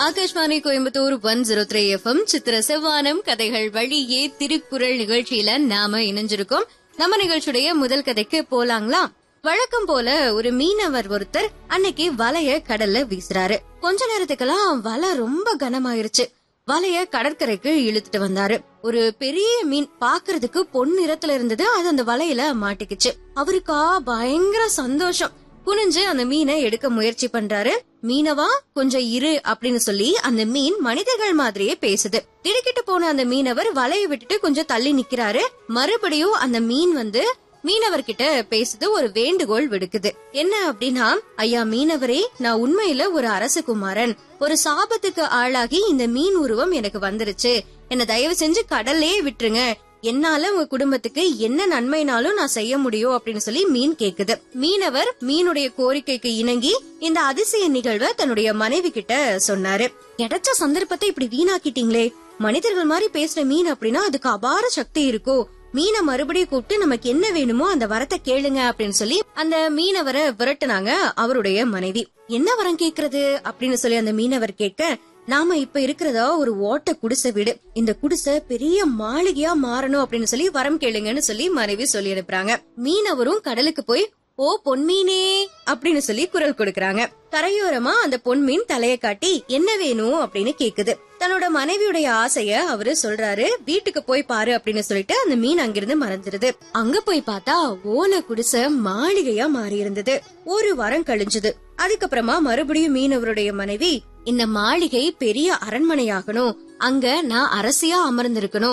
Akashvani Coimbatore one zero three FM சித்திர செவ்வானம் கதைகள் வழியே திருக்குறள் நிகழ்ச்சியில நாம இணைஞ்சிருக்கோம் நம்ம நிகழ்ச்சியுடைய முதல் கதைக்கு போலாங்களா வழக்கம் போல ஒரு மீனவர் ஒருத்தர் அன்னைக்கு வலைய கடல்ல வீசுறாரு கொஞ்ச நேரத்துக்கெல்லாம் வலை ரொம்ப கனமாயிருச்சு வலைய கடற்கரைக்கு இழுத்துட்டு வந்தாரு ஒரு பெரிய மீன் பாக்குறதுக்கு பொன் நிறத்துல இருந்தது அது அந்த வலையில மாட்டிக்கிச்சு அவருக்கா பயங்கர சந்தோஷம் குனிஞ்சு அந்த மீனை எடுக்க முயற்சி பண்றாரு மீனவா கொஞ்சம் இரு அப்படின்னு சொல்லி அந்த மீன் மனிதர்கள் மாதிரியே பேசுது திடுக்கிட்டு போன அந்த மீனவர் வலையை விட்டுட்டு கொஞ்சம் தள்ளி நிக்கிறாரு மறுபடியும் அந்த மீன் வந்து மீனவர்கிட்ட பேசுது ஒரு வேண்டுகோள் விடுக்குது என்ன அப்படின்னா ஐயா மீனவரே நான் உண்மையில ஒரு அரசகுமாரன் ஒரு சாபத்துக்கு ஆளாகி இந்த மீன் உருவம் எனக்கு வந்துருச்சு என்ன தயவு செஞ்சு கடல்லே விட்டுருங்க என்னால உங்க குடும்பத்துக்கு என்ன நன்மைனாலும் நான் செய்ய முடியும் அப்படின்னு சொல்லி மீன் கேக்குது மீனவர் மீனுடைய கோரிக்கைக்கு இணங்கி இந்த அதிசய நிகழ்வை தன்னுடைய மனைவி கிட்ட சொன்னாரு கிடைச்ச சந்தர்ப்பத்தை இப்படி வீணாக்கிட்டீங்களே மனிதர்கள் மாதிரி பேசுற மீன் அப்படின்னா அதுக்கு அபார சக்தி இருக்கும் மீனை மறுபடியும் கூப்பிட்டு நமக்கு என்ன வேணுமோ அந்த வரத்தை கேளுங்க அப்படின்னு சொல்லி அந்த மீனவரை விரட்டுனாங்க அவருடைய மனைவி என்ன வரம் கேக்குறது அப்படின்னு சொல்லி அந்த மீனவர் கேட்க நாம இப்ப இருக்கிறதா ஒரு ஓட்ட குடிசை வீடு இந்த குடிசை பெரிய மாளிகையா மாறணும் அப்படின்னு சொல்லி வரம் கேளுங்கன்னு சொல்லி மனைவி சொல்லி அனுப்புறாங்க மீனவரும் கடலுக்கு போய் ஓ பொன்மீனே அப்படின்னு சொல்லி குரல் கொடுக்கறாங்க கரையோரமா அந்த பொன்மீன் தலைய காட்டி என்ன வேணும் அப்படின்னு கேக்குது தன்னோட மனைவியுடைய ஆசைய அவரு சொல்றாரு வீட்டுக்கு போய் பாரு அப்படின்னு சொல்லிட்டு அந்த மீன் அங்கிருந்து மறைஞ்சிருது அங்க போய் பார்த்தா ஓலை குடிசை மாளிகையா மாறி இருந்தது ஒரு வாரம் கழிஞ்சது அதுக்கப்புறமா மறுபடியும் மீனவருடைய மனைவி இந்த மாளிகை பெரிய அரண்மனையாகணும் அங்க நான் அரசியா அமர்ந்திருக்கணும்